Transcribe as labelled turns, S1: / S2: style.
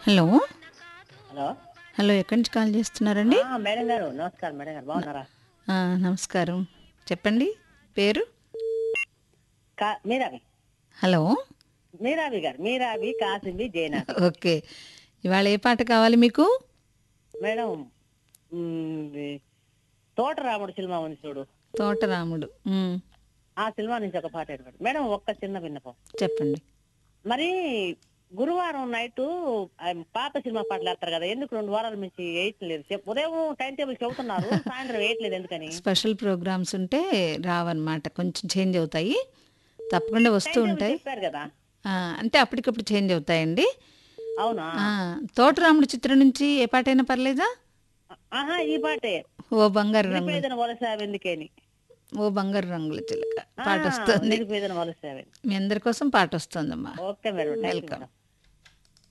S1: hello
S2: hello
S1: hello ఎక్కడి నుంచి call చేస్తున్నారండి
S2: ఆ, మేడం గారు నమస్కారం మేడం గారు బాగున్నారా
S1: ఆ, నమస్కారం చెప్పండి పేరు
S2: కా- మీరావి
S1: హలో
S2: మీరావి గారు మీరావి కాసింబి జైనా
S1: ఓకే ఇవాళ ఏ పాట కావాలి మీకు
S2: మేడం మ్, ఇది తోట రాముడు సినిమా ఉంది చూడు
S1: తోటరాముడు ఉమ్,
S2: ఆ సినిమా నుంచి ఒక పాట ఏర్పడి మేడం ఒక్క చిన్న విన్నపం
S1: చెప్పండి
S2: మరి గురువారం నైట్ పాత సినిమా పాటలు వేస్తారు కదా ఎందుకు రెండు వారాల నుంచి వేయట్లేదు చెప్ ఉదయం టైం టేబుల్ చెబుతున్నారు సాయంత్రం వేయట్లేదు ఎందుకని
S1: స్పెషల్ ప్రోగ్రామ్స్ ఉంటే రావన్నమాట కొంచెం చేంజ్ అవుతాయి తప్పకుండా వస్తూ ఉంటాయి
S2: చెప్పారు కదా
S1: ఆ, అంటే అప్పటికప్పుడు చేంజ్ అవుతాయండి
S2: అవునా
S1: ఆ, తోటరాముడు చిత్రం నుంచి ఏ పాట అయినా పర్లేదా
S2: ఆహా ఈ పాటే
S1: ఓ బంగారు రంగు
S2: నిరుపేదన వలస ఎందుకని
S1: ఓ బంగారు రంగుల చిలక పాట వస్తుంది
S2: నిరుపేదన వలస
S1: మీ అందరి కోసం పాట వస్తుందమ్మా
S2: okay madam thank you
S1: welcome
S2: madam